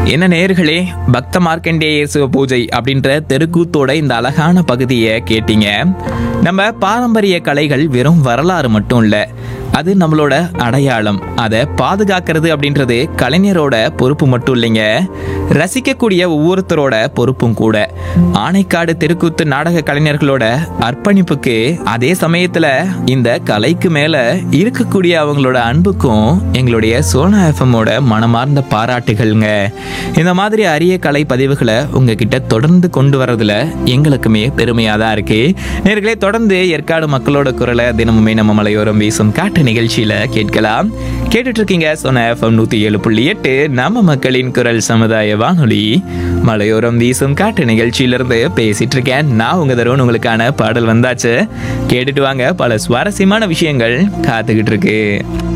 என்ன நேர்களே பக்த மார்க்கண்டேய சிவ பூஜை அப்படின்ற தெருக்கூத்தோட இந்த அழகான பகுதியை கேட்டீங்க நம்ம பாரம்பரிய கலைகள் வெறும் வரலாறு மட்டும் இல்லை அது நம்மளோட அடையாளம் அதை பாதுகாக்கிறது அப்படின்றது கலைஞரோட பொறுப்பு மட்டும் இல்லைங்க ரசிக்கக்கூடிய ஒவ்வொருத்தரோட பொறுப்பும் கூட ஆனைக்காடு தெருக்கூத்து நாடக கலைஞர்களோட அர்ப்பணிப்புக்கு அதே சமயத்துல இந்த கலைக்கு மேல இருக்கக்கூடிய அவங்களோட அன்புக்கும் எங்களுடைய சோனா எஃப்எம்மோட மனமார்ந்த பாராட்டுகள்ங்க இந்த மாதிரி அரிய கலை பதிவுகளை உங்ககிட்ட தொடர்ந்து கொண்டு வர்றதுல எங்களுக்குமே பெருமையாக தான் இருக்கு நேர்களே தொடர்ந்து ஏற்காடு மக்களோட குரலை தினமுமே நம்ம மலையோரம் வீசும் காட்டு நிகழ்ச்சியில கேட்கலாம் கேட்டுட்டு இருக்கீங்க சோனா எஃப்எம் நூத்தி ஏழு புள்ளி எட்டு நம்ம மக்களின் குரல் சமுதாய வானொலி மலையோரம் வீசும் காட்டு நிகழ்ச்சியிலிருந்து பேசிட்டு இருக்கேன் நான் உங்க தருவன் உங்களுக்கான பாடல் வந்தாச்சு கேட்டுட்டு வாங்க பல சுவாரஸ்யமான விஷயங்கள் காத்துக்கிட்டு இருக்கு